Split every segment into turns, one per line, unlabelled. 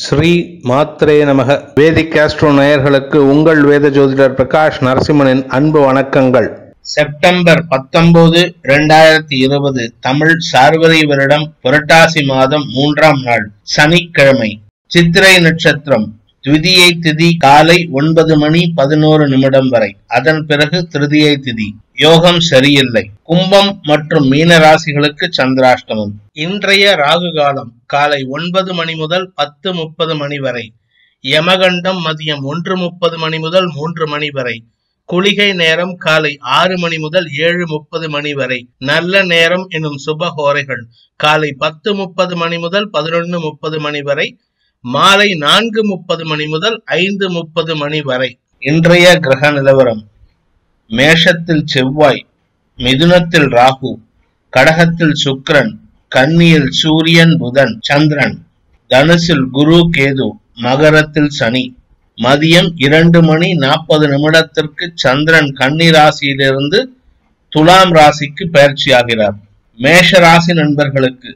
ஸ்ரீ மாத்ரே நமக வேதிக் ஆஸ்ட்ரோ நேயர்களுக்கு உங்கள் வேத ஜோதிடர் பிரகாஷ் நரசிம்மனின் அன்பு வணக்கங்கள்
செப்டம்பர் பத்தொன்பது இரண்டாயிரத்தி இருபது தமிழ் சார்வரி வருடம் புரட்டாசி மாதம் மூன்றாம் நாள் சனிக்கிழமை சித்திரை நட்சத்திரம் த்விதியை திதி காலை ஒன்பது மணி பதினோரு நிமிடம் வரை அதன் பிறகு திருதியை திதி யோகம் சரியில்லை கும்பம் மற்றும் மீன ராசிகளுக்கு சந்திராஷ்டமம் இன்றைய ராகு காலம் காலை ஒன்பது மணி முதல் பத்து முப்பது மணி வரை யமகண்டம் மதியம் ஒன்று முப்பது மணி முதல் மூன்று மணி வரை குளிகை நேரம் காலை ஆறு மணி முதல் ஏழு முப்பது மணி வரை நல்ல நேரம் எனும் சுபஹோரைகள் காலை பத்து முப்பது மணி முதல் பதினொன்று முப்பது மணி வரை மாலை நான்கு முப்பது மணி முதல் ஐந்து முப்பது மணி வரை இன்றைய கிரக நிலவரம் மேஷத்தில் செவ்வாய் மிதுனத்தில் ராகு கடகத்தில் சுக்கிரன் கன்னியில் சூரியன் புதன் சந்திரன் தனுசில் குரு கேது மகரத்தில் சனி மதியம் இரண்டு மணி நாற்பது நிமிடத்திற்கு சந்திரன் கன்னி ராசியிலிருந்து துலாம் ராசிக்கு பயிற்சியாகிறார் மேஷ ராசி நண்பர்களுக்கு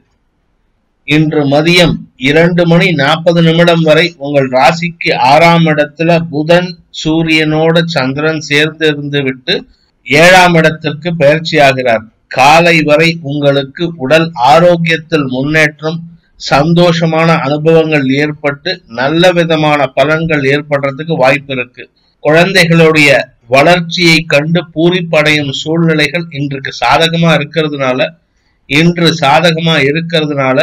இன்று மதியம் இரண்டு மணி நாற்பது நிமிடம் வரை உங்கள் ராசிக்கு ஆறாம் இடத்துல புதன் சூரியனோட சந்திரன் சேர்ந்து இருந்து விட்டு ஏழாம் இடத்திற்கு பயிற்சியாகிறார் காலை வரை உங்களுக்கு உடல் ஆரோக்கியத்தில் முன்னேற்றம் சந்தோஷமான அனுபவங்கள் ஏற்பட்டு நல்ல விதமான பலன்கள் ஏற்படுறதுக்கு வாய்ப்பு இருக்கு குழந்தைகளுடைய வளர்ச்சியை கண்டு பூரிப்படையும் சூழ்நிலைகள் இன்றைக்கு சாதகமா இருக்கிறதுனால இன்று சாதகமா இருக்கிறதுனால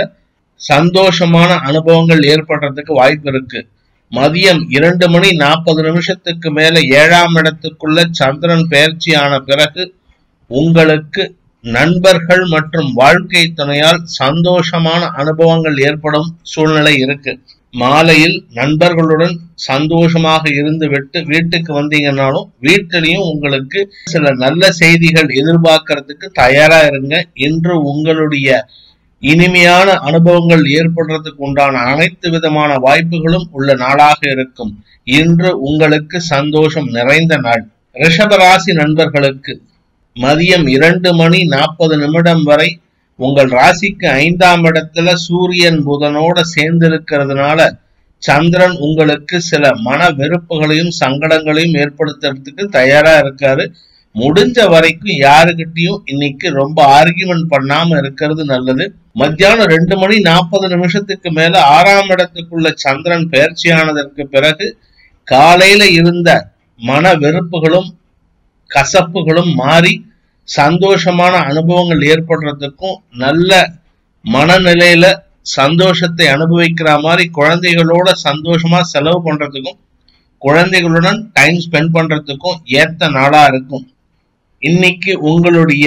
சந்தோஷமான அனுபவங்கள் ஏற்படுறதுக்கு வாய்ப்பு இருக்கு மதியம் இரண்டு மணி நாற்பது நிமிஷத்துக்கு மேல ஏழாம் இடத்துக்குள்ள சந்திரன் பயிற்சியான பிறகு உங்களுக்கு நண்பர்கள் மற்றும் வாழ்க்கை துணையால் சந்தோஷமான அனுபவங்கள் ஏற்படும் சூழ்நிலை இருக்கு மாலையில் நண்பர்களுடன் சந்தோஷமாக இருந்து விட்டு வீட்டுக்கு வந்தீங்கன்னாலும் வீட்டிலையும் உங்களுக்கு சில நல்ல செய்திகள் எதிர்பார்க்கறதுக்கு தயாரா இருங்க இன்று உங்களுடைய இனிமையான அனுபவங்கள் ஏற்படுறதுக்கு உண்டான அனைத்து விதமான வாய்ப்புகளும் உள்ள நாளாக இருக்கும் இன்று உங்களுக்கு சந்தோஷம் நிறைந்த நாள் ரிஷபராசி நண்பர்களுக்கு மதியம் இரண்டு மணி நாற்பது நிமிடம் வரை உங்கள் ராசிக்கு ஐந்தாம் இடத்துல சூரியன் புதனோட சேர்ந்து இருக்கிறதுனால சந்திரன் உங்களுக்கு சில மன வெறுப்புகளையும் சங்கடங்களையும் ஏற்படுத்துறதுக்கு தயாரா இருக்காரு முடிஞ்ச வரைக்கும் யாருகிட்டயும் இன்னைக்கு ரொம்ப ஆர்கியூமெண்ட் பண்ணாம இருக்கிறது நல்லது மத்தியானம் ரெண்டு மணி நாற்பது நிமிஷத்துக்கு மேல ஆறாம் இடத்துக்குள்ள சந்திரன் பயிற்சியானதற்கு பிறகு காலையில இருந்த மன வெறுப்புகளும் கசப்புகளும் மாறி சந்தோஷமான அனுபவங்கள் ஏற்படுறதுக்கும் நல்ல மனநிலையில சந்தோஷத்தை அனுபவிக்கிற மாதிரி குழந்தைகளோட சந்தோஷமா செலவு பண்றதுக்கும் குழந்தைகளுடன் டைம் ஸ்பெண்ட் பண்றதுக்கும் ஏத்த நாளா இருக்கும் இன்னைக்கு உங்களுடைய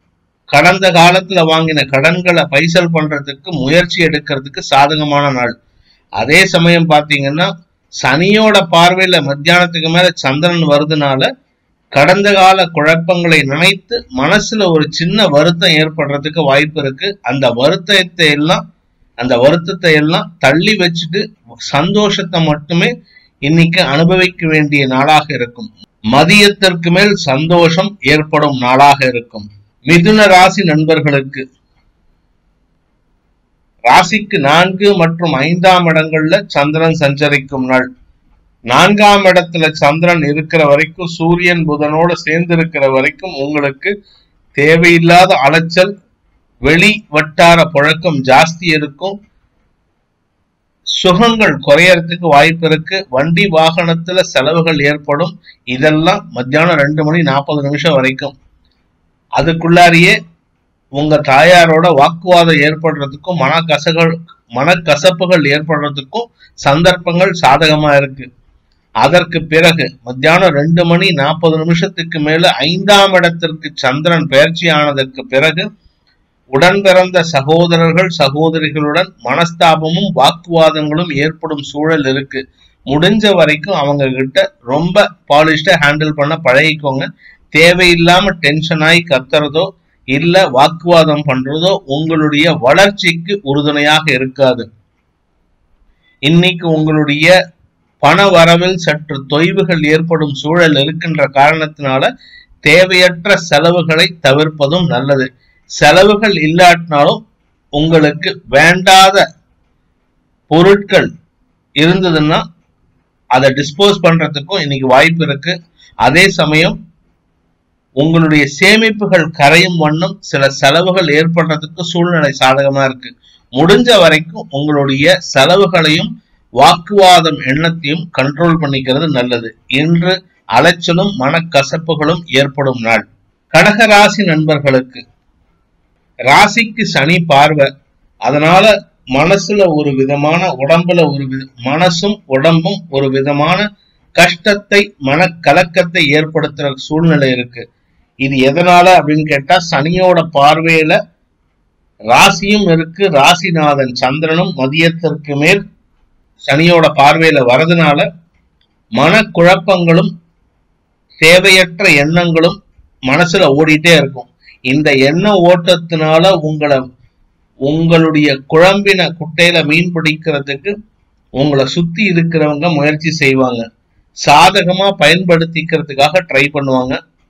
கடந்த காலத்துல வாங்கின கடன்களை பைசல் பண்றதுக்கு முயற்சி எடுக்கிறதுக்கு சாதகமான நாள் அதே சமயம் பாத்தீங்கன்னா சனியோட பார்வையில மத்தியானத்துக்கு மேல சந்திரன் வருதுனால கடந்த கால குழப்பங்களை நினைத்து மனசுல ஒரு சின்ன வருத்தம் ஏற்படுறதுக்கு வாய்ப்பு இருக்கு அந்த வருத்தத்தை எல்லாம் அந்த வருத்தத்தை எல்லாம் தள்ளி வச்சுட்டு சந்தோஷத்தை மட்டுமே இன்னைக்கு அனுபவிக்க வேண்டிய நாளாக இருக்கும் மதியத்திற்கு மேல் சந்தோஷம் ஏற்படும் நாளாக இருக்கும் மிதுன ராசி நண்பர்களுக்கு ராசிக்கு நான்கு மற்றும் ஐந்தாம் இடங்கள்ல சந்திரன் சஞ்சரிக்கும் நாள் நான்காம் இடத்துல சந்திரன் இருக்கிற வரைக்கும் சூரியன் புதனோட சேர்ந்து இருக்கிற வரைக்கும் உங்களுக்கு தேவையில்லாத அலைச்சல் வெளி வட்டார புழக்கம் ஜாஸ்தி இருக்கும் சுகங்கள் குறையறதுக்கு வாய்ப்பு இருக்கு வண்டி வாகனத்துல செலவுகள் ஏற்படும் இதெல்லாம் மத்தியானம் ரெண்டு மணி நாற்பது நிமிஷம் வரைக்கும் அதுக்குள்ளாரியே உங்க தாயாரோட வாக்குவாதம் ஏற்படுறதுக்கும் மனக்கசகள் மனக்கசப்புகள் ஏற்படுறதுக்கும் சந்தர்ப்பங்கள் சாதகமா இருக்கு அதற்கு பிறகு மத்தியானம் ரெண்டு மணி நாற்பது நிமிஷத்துக்கு மேல ஐந்தாம் இடத்திற்கு சந்திரன் பயிற்சி ஆனதற்கு பிறகு உடன் பிறந்த சகோதரர்கள் சகோதரிகளுடன் மனஸ்தாபமும் வாக்குவாதங்களும் ஏற்படும் சூழல் இருக்கு முடிஞ்ச வரைக்கும் அவங்க கிட்ட ரொம்ப பாலிஷ்டா ஹேண்டில் பண்ண பழகிக்கோங்க தேவையில்லாம டென்ஷன் ஆகி கத்துறதோ இல்ல வாக்குவாதம் பண்றதோ உங்களுடைய வளர்ச்சிக்கு உறுதுணையாக இருக்காது இன்னைக்கு உங்களுடைய பண வரவில் சற்று தொய்வுகள் ஏற்படும் சூழல் இருக்கின்ற காரணத்தினால தேவையற்ற செலவுகளை தவிர்ப்பதும் நல்லது செலவுகள் இல்லாட்டினாலும் உங்களுக்கு வேண்டாத பொருட்கள் இருந்ததுன்னா அதை டிஸ்போஸ் பண்றதுக்கும் இன்னைக்கு வாய்ப்பு இருக்கு அதே சமயம் உங்களுடைய சேமிப்புகள் கரையும் வண்ணம் சில செலவுகள் ஏற்படுறதுக்கு சூழ்நிலை சாதகமா இருக்கு முடிஞ்ச வரைக்கும் உங்களுடைய செலவுகளையும் வாக்குவாதம் எண்ணத்தையும் கண்ட்ரோல் பண்ணிக்கிறது நல்லது இன்று அலைச்சலும் மனக்கசப்புகளும் ஏற்படும் நாள் கடகராசி நண்பர்களுக்கு ராசிக்கு சனி பார்வை அதனால மனசுல ஒரு விதமான உடம்புல ஒரு வித மனசும் உடம்பும் ஒரு விதமான கஷ்டத்தை மனக்கலக்கத்தை ஏற்படுத்துற சூழ்நிலை இருக்கு இது எதனால அப்படின்னு கேட்டா சனியோட பார்வையில ராசியும் இருக்கு ராசிநாதன் சந்திரனும் மதியத்திற்கு மேல் சனியோட பார்வையில வரதுனால மனக்குழப்பங்களும் தேவையற்ற எண்ணங்களும் மனசுல ஓடிட்டே இருக்கும் இந்த எண்ண ஓட்டத்தினால உங்களை உங்களுடைய குழம்பின குட்டையில மீன் பிடிக்கிறதுக்கு உங்களை சுத்தி இருக்கிறவங்க முயற்சி செய்வாங்க சாதகமா பயன்படுத்திக்கிறதுக்காக ட்ரை பண்ணுவாங்க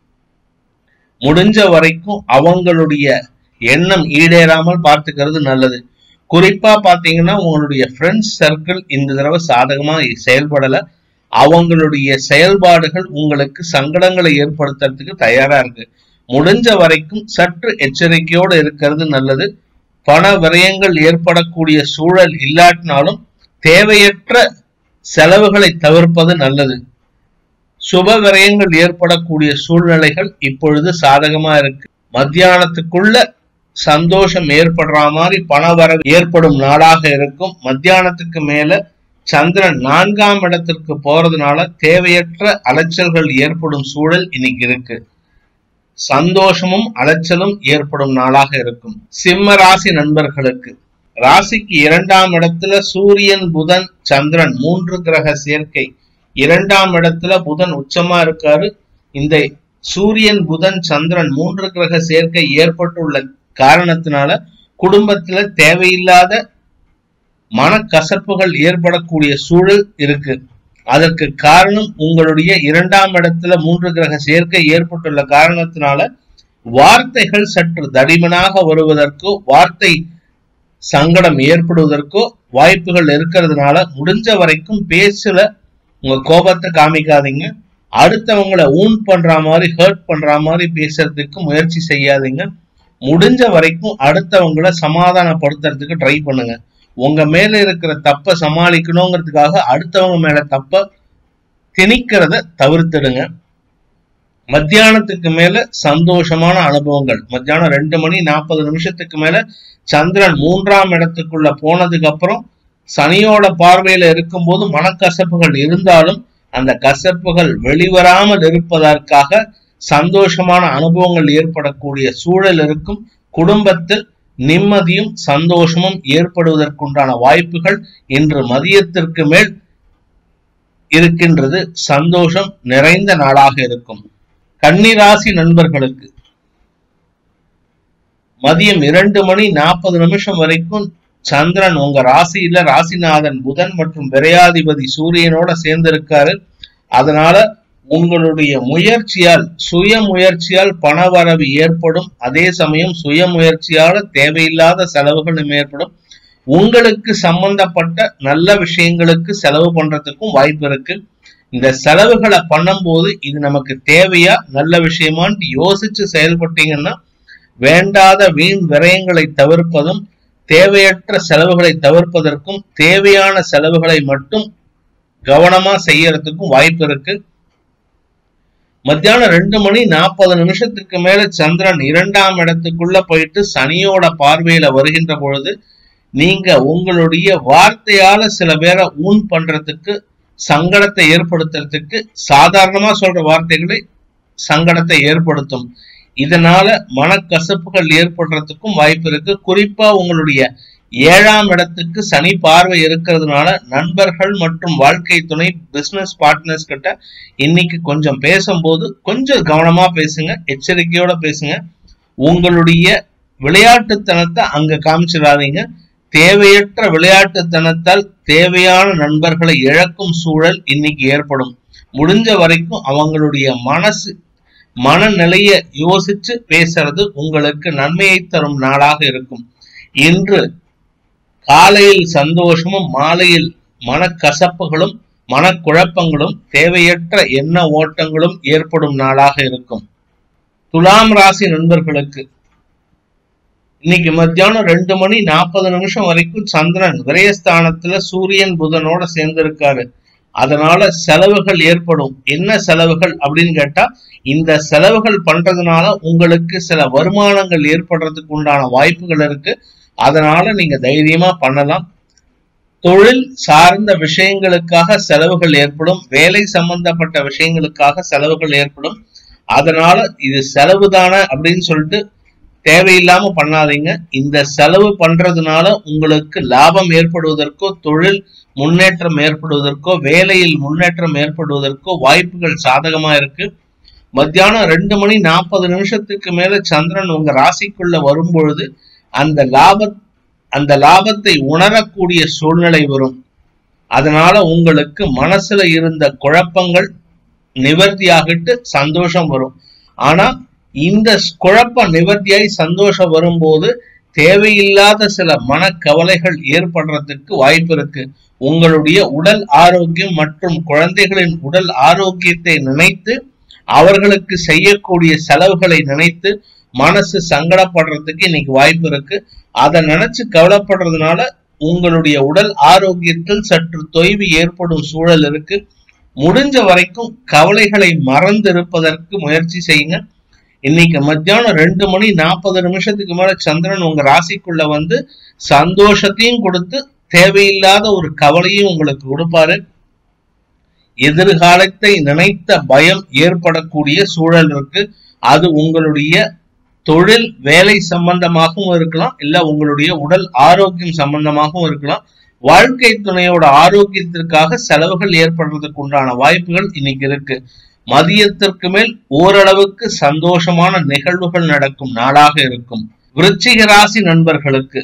முடிஞ்ச வரைக்கும் அவங்களுடைய எண்ணம் ஈடேறாமல் பார்த்துக்கிறது நல்லது குறிப்பா பாத்தீங்கன்னா உங்களுடைய ஃப்ரெண்ட்ஸ் சர்க்கிள் இந்த தடவை சாதகமா செயல்படல அவங்களுடைய செயல்பாடுகள் உங்களுக்கு சங்கடங்களை ஏற்படுத்துறதுக்கு தயாரா இருக்கு முடிஞ்ச வரைக்கும் சற்று எச்சரிக்கையோடு இருக்கிறது நல்லது பண விரயங்கள் ஏற்படக்கூடிய சூழல் இல்லாட்டினாலும் தேவையற்ற செலவுகளை தவிர்ப்பது நல்லது சுப விரயங்கள் ஏற்படக்கூடிய சூழ்நிலைகள் இப்பொழுது சாதகமா இருக்கு மத்தியானத்துக்குள்ள சந்தோஷம் ஏற்படுற மாதிரி பண வரவு ஏற்படும் நாளாக இருக்கும் மத்தியானத்துக்கு மேல சந்திரன் நான்காம் இடத்திற்கு போறதுனால தேவையற்ற அலைச்சல்கள் ஏற்படும் சூழல் இன்னைக்கு இருக்கு சந்தோஷமும் அலைச்சலும் ஏற்படும் நாளாக இருக்கும் சிம்ம ராசி நண்பர்களுக்கு ராசிக்கு இரண்டாம் இடத்துல சூரியன் புதன் சந்திரன் மூன்று கிரக சேர்க்கை இரண்டாம் இடத்துல புதன் உச்சமா இருக்காரு இந்த சூரியன் புதன் சந்திரன் மூன்று கிரக சேர்க்கை ஏற்பட்டுள்ள காரணத்தினால குடும்பத்துல தேவையில்லாத மனக்கசப்புகள் ஏற்படக்கூடிய சூழல் இருக்கு அதற்கு காரணம் உங்களுடைய இரண்டாம் இடத்துல மூன்று கிரக சேர்க்கை ஏற்பட்டுள்ள காரணத்தினால வார்த்தைகள் சற்று தடிமனாக வருவதற்கோ வார்த்தை சங்கடம் ஏற்படுவதற்கோ வாய்ப்புகள் இருக்கிறதுனால முடிஞ்ச வரைக்கும் பேச்சுல உங்க கோபத்தை காமிக்காதீங்க அடுத்தவங்களை ஊன் பண்ற மாதிரி ஹர்ட் பண்ற மாதிரி பேசுறதுக்கு முயற்சி செய்யாதீங்க முடிஞ்ச வரைக்கும் அடுத்தவங்களை சமாதானப்படுத்துறதுக்கு ட்ரை பண்ணுங்க உங்க மேல இருக்கிற தப்ப சமாளிக்கணுங்கிறதுக்காக அடுத்தவங்க மேல தப்ப திணிக்கிறத தவிர்த்துடுங்க மத்தியானத்துக்கு மேல சந்தோஷமான அனுபவங்கள் மத்தியானம் ரெண்டு மணி நாற்பது நிமிஷத்துக்கு மேல சந்திரன் மூன்றாம் இடத்துக்குள்ள போனதுக்கு அப்புறம் சனியோட பார்வையில இருக்கும்போது மனக்கசப்புகள் இருந்தாலும் அந்த கசப்புகள் வெளிவராமல் இருப்பதற்காக சந்தோஷமான அனுபவங்கள் ஏற்படக்கூடிய சூழல் இருக்கும் குடும்பத்தில் நிம்மதியும் சந்தோஷமும் ஏற்படுவதற்குண்டான வாய்ப்புகள் இன்று மதியத்திற்கு மேல் இருக்கின்றது சந்தோஷம் நிறைந்த நாளாக இருக்கும் கன்னிராசி நண்பர்களுக்கு மதியம் இரண்டு மணி நாற்பது நிமிஷம் வரைக்கும் சந்திரன் உங்க ராசியில ராசிநாதன் புதன் மற்றும் விரையாதிபதி சூரியனோட சேர்ந்து இருக்காரு அதனால உங்களுடைய முயற்சியால் சுய முயற்சியால் பணவரவு ஏற்படும் அதே சமயம் சுய முயற்சியால தேவையில்லாத செலவுகளும் ஏற்படும் உங்களுக்கு சம்பந்தப்பட்ட நல்ல விஷயங்களுக்கு செலவு பண்றதுக்கும் வாய்ப்பு இருக்கு இந்த செலவுகளை பண்ணும்போது இது நமக்கு தேவையா நல்ல விஷயமான்னு யோசிச்சு செயல்பட்டீங்கன்னா வேண்டாத வீண் விரயங்களை தவிர்ப்பதும் தேவையற்ற செலவுகளை தவிர்ப்பதற்கும் தேவையான செலவுகளை மட்டும் கவனமா செய்யறதுக்கும் வாய்ப்பு இருக்கு மத்தியானம் ரெண்டு மணி நாற்பது நிமிஷத்துக்கு மேல சந்திரன் இரண்டாம் இடத்துக்குள்ள போயிட்டு சனியோட பார்வையில வருகின்ற பொழுது நீங்க உங்களுடைய வார்த்தையால சில பேரை ஊன் பண்றதுக்கு சங்கடத்தை ஏற்படுத்துறதுக்கு சாதாரணமா சொல்ற வார்த்தைகளை சங்கடத்தை ஏற்படுத்தும் இதனால மனக்கசப்புகள் ஏற்படுறதுக்கும் வாய்ப்பு இருக்கு குறிப்பா உங்களுடைய ஏழாம் இடத்துக்கு சனி பார்வை இருக்கிறதுனால நண்பர்கள் மற்றும் வாழ்க்கை துணை பிசினஸ் பார்ட்னர்ஸ் கிட்ட இன்னைக்கு கொஞ்சம் பேசும்போது கொஞ்சம் கவனமா பேசுங்க எச்சரிக்கையோட பேசுங்க உங்களுடைய விளையாட்டுத்தனத்தை அங்க காமிச்சிடாதீங்க தேவையற்ற விளையாட்டுத்தனத்தால் தேவையான நண்பர்களை இழக்கும் சூழல் இன்னைக்கு ஏற்படும் முடிஞ்ச வரைக்கும் அவங்களுடைய மனசு மனநிலைய யோசிச்சு பேசுறது உங்களுக்கு நன்மையை தரும் நாளாக இருக்கும் இன்று காலையில் சந்தோஷமும் மாலையில் மனக்கசப்புகளும் மனக்குழப்பங்களும் தேவையற்ற எண்ண ஓட்டங்களும் ஏற்படும் நாளாக இருக்கும் துலாம் ராசி நண்பர்களுக்கு இன்னைக்கு மத்தியானம் ரெண்டு மணி நாற்பது நிமிஷம் வரைக்கும் சந்திரன் விரயஸ்தானத்துல சூரியன் புதனோட சேர்ந்திருக்காரு அதனால செலவுகள் ஏற்படும் என்ன செலவுகள் அப்படின்னு கேட்டா இந்த செலவுகள் பண்றதுனால உங்களுக்கு சில வருமானங்கள் ஏற்படுறதுக்கு உண்டான வாய்ப்புகள் இருக்கு அதனால நீங்க தைரியமா பண்ணலாம் தொழில் சார்ந்த விஷயங்களுக்காக செலவுகள் ஏற்படும் வேலை சம்பந்தப்பட்ட விஷயங்களுக்காக செலவுகள் ஏற்படும் அதனால இது செலவு தானே அப்படின்னு சொல்லிட்டு தேவையில்லாம பண்ணாதீங்க இந்த செலவு பண்றதுனால உங்களுக்கு லாபம் ஏற்படுவதற்கோ தொழில் முன்னேற்றம் ஏற்படுவதற்கோ வேலையில் முன்னேற்றம் ஏற்படுவதற்கோ வாய்ப்புகள் சாதகமா இருக்கு மத்தியானம் ரெண்டு மணி நாற்பது நிமிஷத்துக்கு மேல சந்திரன் உங்க ராசிக்குள்ள வரும் பொழுது அந்த லாப அந்த லாபத்தை உணரக்கூடிய சூழ்நிலை வரும் அதனால உங்களுக்கு மனசுல இருந்த குழப்பங்கள் நிவர்த்தியாகிட்டு சந்தோஷம் வரும் ஆனா இந்த குழப்ப நிவர்த்தியாய் சந்தோஷம் வரும்போது தேவையில்லாத சில மனக்கவலைகள் ஏற்படுறதுக்கு வாய்ப்பு இருக்கு உங்களுடைய உடல் ஆரோக்கியம் மற்றும் குழந்தைகளின் உடல் ஆரோக்கியத்தை நினைத்து அவர்களுக்கு செய்யக்கூடிய செலவுகளை நினைத்து மனசு சங்கடப்படுறதுக்கு இன்னைக்கு வாய்ப்பு இருக்கு அதை நினைச்சு கவலைப்படுறதுனால உங்களுடைய உடல் ஆரோக்கியத்தில் சற்று தொய்வு ஏற்படும் சூழல் இருக்கு முடிஞ்ச வரைக்கும் கவலைகளை மறந்து இருப்பதற்கு முயற்சி செய்யுங்க இன்னைக்கு மத்தியானம் ரெண்டு மணி நாற்பது நிமிஷத்துக்கு மேல சந்திரன் உங்க ராசிக்குள்ள வந்து சந்தோஷத்தையும் கொடுத்து தேவையில்லாத ஒரு கவலையும் உங்களுக்கு கொடுப்பாரு எதிர்காலத்தை நினைத்த பயம் ஏற்படக்கூடிய சூழல் இருக்கு அது உங்களுடைய தொழில் வேலை சம்பந்தமாகவும் இருக்கலாம் இல்ல உங்களுடைய உடல் ஆரோக்கியம் சம்பந்தமாகவும் இருக்கலாம் வாழ்க்கை துணையோட ஆரோக்கியத்திற்காக செலவுகள் ஏற்படுறதுக்கு உண்டான வாய்ப்புகள் இன்னைக்கு இருக்கு மதியத்திற்கு மேல் ஓரளவுக்கு சந்தோஷமான நிகழ்வுகள் நடக்கும் நாளாக இருக்கும் விருச்சிக ராசி நண்பர்களுக்கு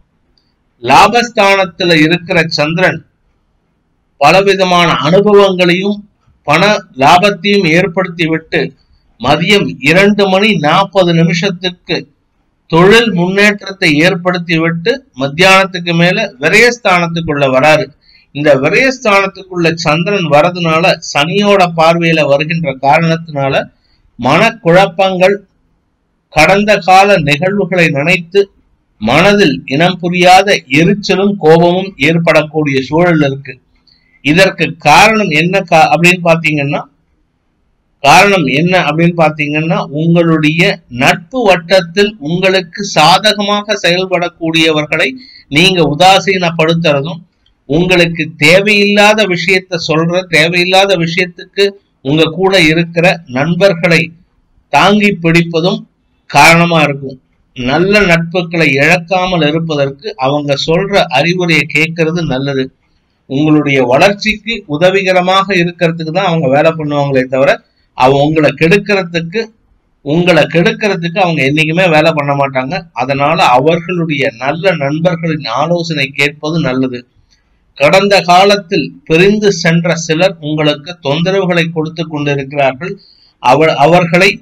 லாபஸ்தானத்துல இருக்கிற சந்திரன் பலவிதமான அனுபவங்களையும் பண லாபத்தையும் ஏற்படுத்தி விட்டு மதியம் இரண்டு மணி நாற்பது நிமிஷத்துக்கு தொழில் முன்னேற்றத்தை ஏற்படுத்தி விட்டு மத்தியானத்துக்கு மேல விரயஸ்தானத்துக்குள்ள வராரு இந்த விரயஸ்தானத்துக்குள்ள சந்திரன் வரதுனால சனியோட பார்வையில வருகின்ற காரணத்தினால மனக்குழப்பங்கள் கடந்த கால நிகழ்வுகளை நினைத்து மனதில் இனம் புரியாத எரிச்சலும் கோபமும் ஏற்படக்கூடிய சூழல் இருக்கு இதற்கு காரணம் என்ன கா அப்படின்னு பாத்தீங்கன்னா காரணம் என்ன அப்படின்னு பாத்தீங்கன்னா உங்களுடைய நட்பு வட்டத்தில் உங்களுக்கு சாதகமாக செயல்படக்கூடியவர்களை நீங்க உதாசீனப்படுத்துறதும் உங்களுக்கு தேவையில்லாத விஷயத்த சொல்ற தேவையில்லாத விஷயத்துக்கு உங்க கூட இருக்கிற நண்பர்களை தாங்கி பிடிப்பதும் காரணமா இருக்கும் நல்ல நட்புகளை இழக்காமல் இருப்பதற்கு அவங்க சொல்ற அறிவுரையை கேட்கறது நல்லது உங்களுடைய வளர்ச்சிக்கு உதவிகரமாக இருக்கிறதுக்கு தான் அவங்க வேலை பண்ணுவாங்களே தவிர அவங்க உங்களை கெடுக்கிறதுக்கு உங்களை கெடுக்கிறதுக்கு அவங்க என்னைக்குமே வேலை பண்ண மாட்டாங்க அதனால அவர்களுடைய நல்ல நண்பர்களின் ஆலோசனை கேட்பது நல்லது கடந்த காலத்தில் பிரிந்து சென்ற சிலர் உங்களுக்கு தொந்தரவுகளை கொடுத்து கொண்டிருக்கிறார்கள் அவர் அவர்களை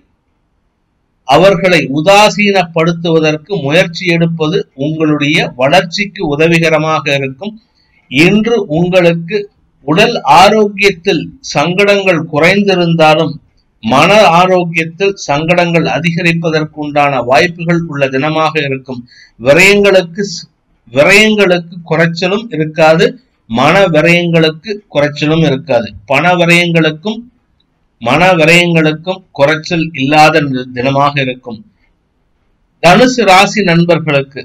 அவர்களை உதாசீனப்படுத்துவதற்கு முயற்சி எடுப்பது உங்களுடைய வளர்ச்சிக்கு உதவிகரமாக இருக்கும் இன்று உங்களுக்கு உடல் ஆரோக்கியத்தில் சங்கடங்கள் குறைந்திருந்தாலும் மன ஆரோக்கியத்தில் சங்கடங்கள் அதிகரிப்பதற்குண்டான வாய்ப்புகள் உள்ள தினமாக இருக்கும் விரயங்களுக்கு விரயங்களுக்கு குறைச்சலும் இருக்காது மன விரயங்களுக்கு குறைச்சலும் இருக்காது பண விரயங்களுக்கும் மன விரயங்களுக்கும் குறைச்சல் இல்லாத தினமாக இருக்கும் தனுசு ராசி நண்பர்களுக்கு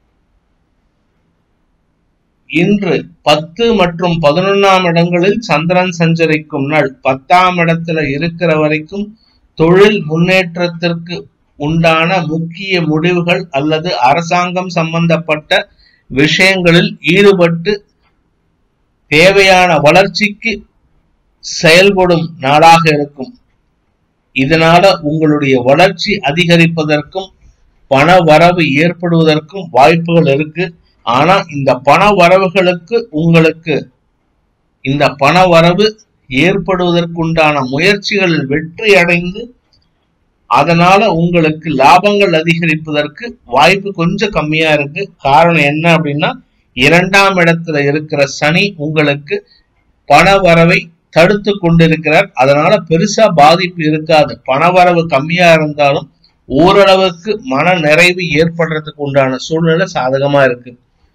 இன்று பத்து மற்றும் பதினொன்னாம் இடங்களில் சந்திரன் சஞ்சரிக்கும் நாள் பத்தாம் இடத்துல இருக்கிற வரைக்கும் தொழில் முன்னேற்றத்திற்கு உண்டான முக்கிய முடிவுகள் அல்லது அரசாங்கம் சம்பந்தப்பட்ட விஷயங்களில் ஈடுபட்டு தேவையான வளர்ச்சிக்கு செயல்படும் நாளாக இருக்கும் இதனால உங்களுடைய வளர்ச்சி அதிகரிப்பதற்கும் பண வரவு ஏற்படுவதற்கும் வாய்ப்புகள் இருக்கு ஆனா இந்த பண வரவுகளுக்கு உங்களுக்கு இந்த பண வரவு ஏற்படுவதற்குண்டான முயற்சிகளில் வெற்றி அடைந்து அதனால உங்களுக்கு லாபங்கள் அதிகரிப்பதற்கு வாய்ப்பு கொஞ்சம் கம்மியா இருக்கு காரணம் என்ன அப்படின்னா இரண்டாம் இடத்துல இருக்கிற சனி உங்களுக்கு பண வரவை தடுத்து கொண்டிருக்கிறார் அதனால பெருசா பாதிப்பு இருக்காது பணவரவு கம்மியா இருந்தாலும் ஓரளவுக்கு மன நிறைவு ஏற்படுறதுக்கு உண்டான சூழ்நிலை சாதகமா இருக்கு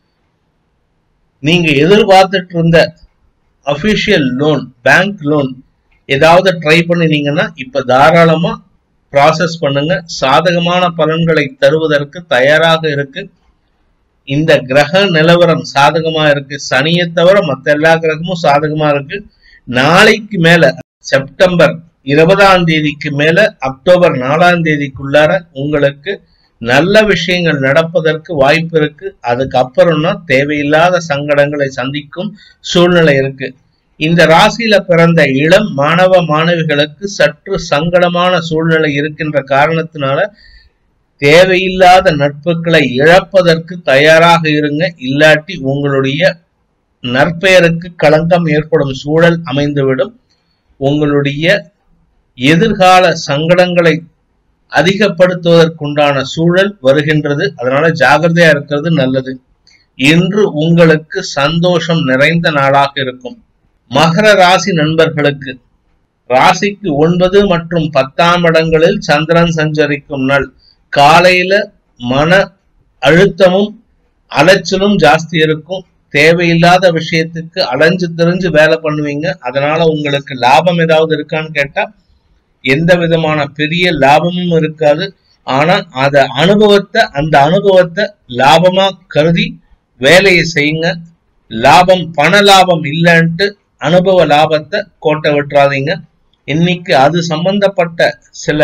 நீங்க எதிர்பார்த்துட்டு இருந்த அபிஷியல் லோன் பேங்க் லோன் ஏதாவது ட்ரை பண்ணினீங்கன்னா இப்ப தாராளமா ப்ராசஸ் பண்ணுங்க சாதகமான பலன்களை தருவதற்கு தயாராக இருக்கு இந்த கிரக நிலவரம் சாதகமா இருக்கு சனியை தவிர மற்ற எல்லா கிரகமும் சாதகமா இருக்கு நாளைக்கு மேல செப்டம்பர் இருபதாம் தேதிக்கு மேல அக்டோபர் நாலாம் தேதிக்குள்ளார உங்களுக்கு நல்ல விஷயங்கள் நடப்பதற்கு வாய்ப்பு இருக்கு அதுக்கப்புறம்னா தேவையில்லாத சங்கடங்களை சந்திக்கும் சூழ்நிலை இருக்கு இந்த ராசியில பிறந்த இளம் மாணவ மாணவிகளுக்கு சற்று சங்கடமான சூழ்நிலை இருக்கின்ற காரணத்தினால தேவையில்லாத நட்புகளை இழப்பதற்கு தயாராக இருங்க இல்லாட்டி உங்களுடைய நற்பெயருக்கு களங்கம் ஏற்படும் சூழல் அமைந்துவிடும் உங்களுடைய எதிர்கால சங்கடங்களை அதிகப்படுத்துவதற்குண்டான சூழல் வருகின்றது அதனால ஜாகிரதையா இருக்கிறது நல்லது இன்று உங்களுக்கு சந்தோஷம் நிறைந்த நாளாக இருக்கும் மகர ராசி நண்பர்களுக்கு ராசிக்கு ஒன்பது மற்றும் பத்தாம் இடங்களில் சந்திரன் சஞ்சரிக்கும் நாள் காலையில மன அழுத்தமும் அலைச்சலும் ஜாஸ்தி இருக்கும் தேவையில்லாத விஷயத்துக்கு அலைஞ்சு தெரிஞ்சு வேலை பண்ணுவீங்க அதனால உங்களுக்கு லாபம் ஏதாவது இருக்கான்னு கேட்டா எந்த விதமான பெரிய லாபமும் இருக்காது ஆனா அத அனுபவத்தை அந்த அனுபவத்தை லாபமா கருதி வேலையை செய்யுங்க லாபம் பண லாபம் இல்லைன்ட்டு அனுபவ லாபத்தை கோட்டை விட்டுறாதீங்க இன்னைக்கு அது சம்பந்தப்பட்ட சில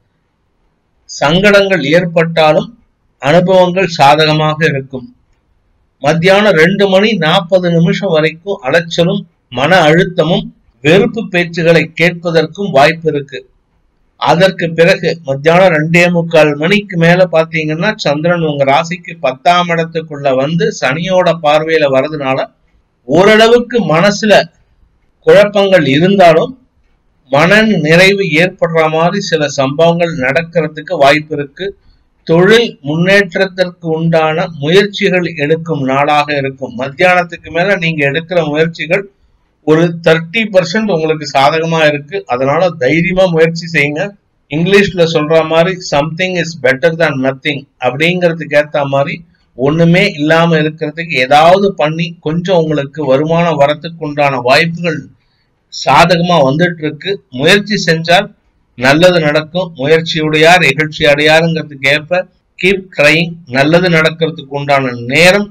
சங்கடங்கள் ஏற்பட்டாலும் அனுபவங்கள் சாதகமாக இருக்கும் மத்தியானம் ரெண்டு மணி நாற்பது நிமிஷம் வரைக்கும் அலைச்சலும் மன அழுத்தமும் வெறுப்பு பேச்சுகளை கேட்பதற்கும் வாய்ப்பு இருக்கு அதற்கு பிறகு மத்தியானம் ரெண்டே முக்கால் மணிக்கு மேல பாத்தீங்கன்னா சந்திரன் உங்க ராசிக்கு பத்தாம் இடத்துக்குள்ள வந்து சனியோட பார்வையில வர்றதுனால ஓரளவுக்கு மனசுல குழப்பங்கள் இருந்தாலும் மன நிறைவு ஏற்படுற மாதிரி சில சம்பவங்கள் நடக்கிறதுக்கு வாய்ப்பு இருக்கு தொழில் முன்னேற்றத்திற்கு உண்டான முயற்சிகள் எடுக்கும் நாளாக இருக்கும் மத்தியானத்துக்கு மேல நீங்க எடுக்கிற முயற்சிகள் ஒரு தேர்ட்டி பர்சன்ட் உங்களுக்கு சாதகமா இருக்கு அதனால தைரியமா முயற்சி செய்யுங்க இங்கிலீஷ்ல சொல்ற மாதிரி something is better than nothing அப்படிங்கிறதுக்கு ஏத்த மாதிரி ஒண்ணுமே இல்லாம இருக்கிறதுக்கு ஏதாவது பண்ணி கொஞ்சம் உங்களுக்கு வருமானம் வரத்துக்கு உண்டான வாய்ப்புகள் சாதகமா வந்துட்டு இருக்கு முயற்சி செஞ்சால் நல்லது நடக்கும் முயற்சியுடையார் நிகழ்ச்சி அடையாருங்கிறதுக்கு ஏற்ப கீப் ட்ரைங் நல்லது நடக்கிறதுக்கு உண்டான நேரம்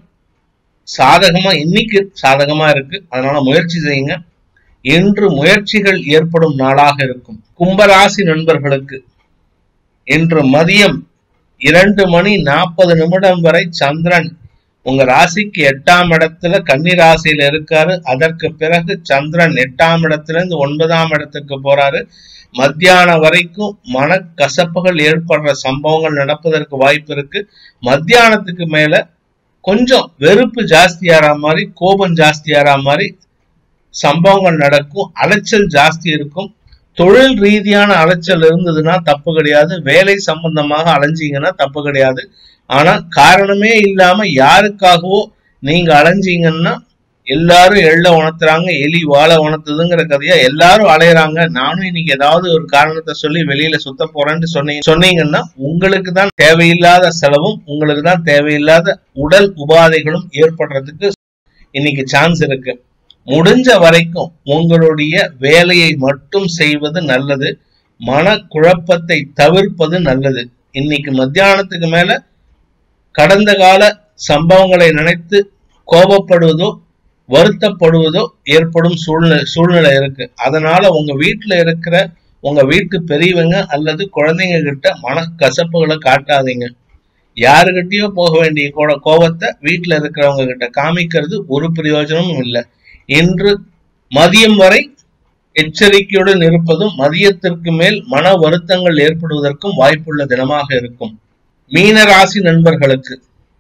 சாதகமா இன்னைக்கு சாதகமா இருக்கு அதனால முயற்சி செய்யுங்க இன்று முயற்சிகள் ஏற்படும் நாளாக இருக்கும் கும்பராசி நண்பர்களுக்கு இன்று மதியம் இரண்டு மணி நாற்பது நிமிடம் வரை சந்திரன் உங்க ராசிக்கு எட்டாம் இடத்துல கன்னி ராசியில இருக்காரு அதற்கு பிறகு சந்திரன் எட்டாம் இடத்துல இருந்து ஒன்பதாம் இடத்துக்கு போறாரு மத்தியானம் வரைக்கும் மனக்கசப்புகள் ஏற்படுற சம்பவங்கள் நடப்பதற்கு வாய்ப்பு இருக்கு மத்தியானத்துக்கு மேல கொஞ்சம் வெறுப்பு ஜாஸ்தியாற மாதிரி கோபம் ஜாஸ்தியாற மாதிரி சம்பவங்கள் நடக்கும் அலைச்சல் ஜாஸ்தி இருக்கும் தொழில் ரீதியான அலைச்சல் இருந்ததுன்னா தப்பு கிடையாது வேலை சம்பந்தமாக அலைஞ்சீங்கன்னா தப்பு கிடையாது ஆனா காரணமே இல்லாம யாருக்காகவோ நீங்க அலைஞ்சீங்கன்னா எல்லாரும் எள்ள உணர்த்துறாங்க எலி வாழை உணர்த்துதுங்கிற கதையா எல்லாரும் அலையறாங்க நானும் இன்னைக்கு ஏதாவது ஒரு காரணத்தை சொல்லி வெளியில சுத்த போறேன்னு சொன்னீங்க சொன்னீங்கன்னா உங்களுக்கு தான் தேவையில்லாத செலவும் உங்களுக்கு தான் தேவையில்லாத உடல் உபாதைகளும் ஏற்படுறதுக்கு இன்னைக்கு சான்ஸ் இருக்கு முடிஞ்ச வரைக்கும் உங்களுடைய வேலையை மட்டும் செய்வது நல்லது மன குழப்பத்தை தவிர்ப்பது நல்லது இன்னைக்கு மத்தியானத்துக்கு மேல கடந்த கால சம்பவங்களை நினைத்து கோபப்படுவதோ வருத்தப்படுவதோ ஏற்படும் சூழ்நிலை சூழ்நிலை இருக்கு அதனால உங்க வீட்டுல இருக்கிற உங்க வீட்டு பெரியவங்க அல்லது குழந்தைங்க கிட்ட மனக்கசப்புகளை காட்டாதீங்க யாருகிட்டயோ போக வேண்டிய கோ- கோபத்தை வீட்டுல இருக்கிறவங்க கிட்ட காமிக்கிறது ஒரு பிரயோஜனமும் இல்லை இன்று மதியம் வரை எச்சரிக்கையுடன் இருப்பதும் மதியத்திற்கு மேல் மன வருத்தங்கள் ஏற்படுவதற்கும் வாய்ப்புள்ள தினமாக இருக்கும் மீன ராசி நண்பர்களுக்கு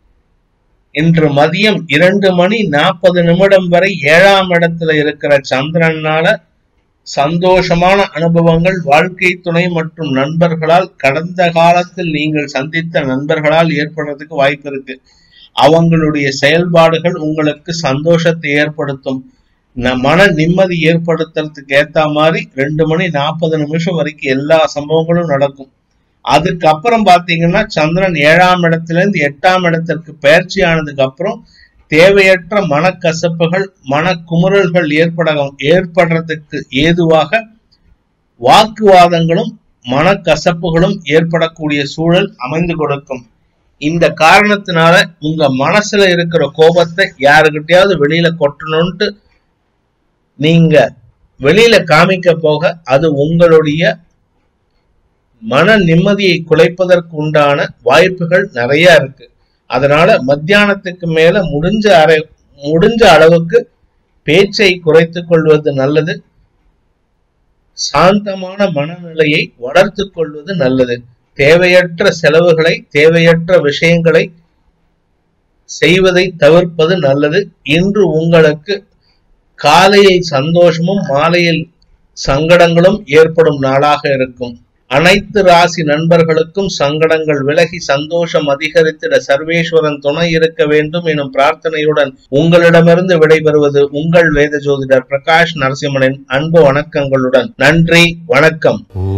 இன்று மதியம் இரண்டு மணி நாற்பது நிமிடம் வரை ஏழாம் இடத்துல இருக்கிற சந்திரனால சந்தோஷமான அனுபவங்கள் வாழ்க்கை துணை மற்றும் நண்பர்களால் கடந்த காலத்தில் நீங்கள் சந்தித்த நண்பர்களால் ஏற்படுறதுக்கு வாய்ப்பு இருக்கு அவங்களுடைய செயல்பாடுகள் உங்களுக்கு சந்தோஷத்தை ஏற்படுத்தும் ந- மன நிம்மதி ஏற்படுத்துறதுக்கு ஏத்த மாதிரி ரெண்டு மணி நாற்பது நிமிஷம் வரைக்கும் எல்லா சம்பவங்களும் நடக்கும் அதுக்கப்புறம் பாத்தீங்கன்னா சந்திரன் ஏழாம் இடத்துல இருந்து எட்டாம் இடத்திற்கு பயிற்சி ஆனதுக்கு அப்புறம் தேவையற்ற மனக்கசப்புகள் மனக்குமுறல்கள் ஏற்பட ஏற்படுறதுக்கு ஏதுவாக வாக்குவாதங்களும் மனக்கசப்புகளும் ஏற்படக்கூடிய சூழல் அமைந்து கொடுக்கும் இந்த காரணத்தினால உங்க மனசுல இருக்கிற கோபத்தை யாருக்கிட்டயாவது வெளியில கொட்டணும்ட்டு நீங்க வெளியில காமிக்க போக அது உங்களுடைய மன நிம்மதியை குலைப்பதற்கு உண்டான வாய்ப்புகள் நிறைய இருக்கு அதனால மத்தியானத்துக்கு மேல முடிஞ்ச அரை முடிஞ்ச அளவுக்கு பேச்சை குறைத்துக் கொள்வது நல்லது சாந்தமான மனநிலையை வளர்த்துக் கொள்வது நல்லது தேவையற்ற செலவுகளை தேவையற்ற விஷயங்களை செய்வதை தவிர்ப்பது நல்லது இன்று உங்களுக்கு காலையில் சந்தோஷமும் மாலையில் சங்கடங்களும் ஏற்படும் நாளாக இருக்கும் அனைத்து ராசி நண்பர்களுக்கும் சங்கடங்கள் விலகி சந்தோஷம் அதிகரித்திட சர்வேஸ்வரன் துணை இருக்க வேண்டும் எனும் பிரார்த்தனையுடன் உங்களிடமிருந்து விடைபெறுவது உங்கள் வேத ஜோதிடர் பிரகாஷ் நரசிம்மனின் அன்பு வணக்கங்களுடன் நன்றி வணக்கம்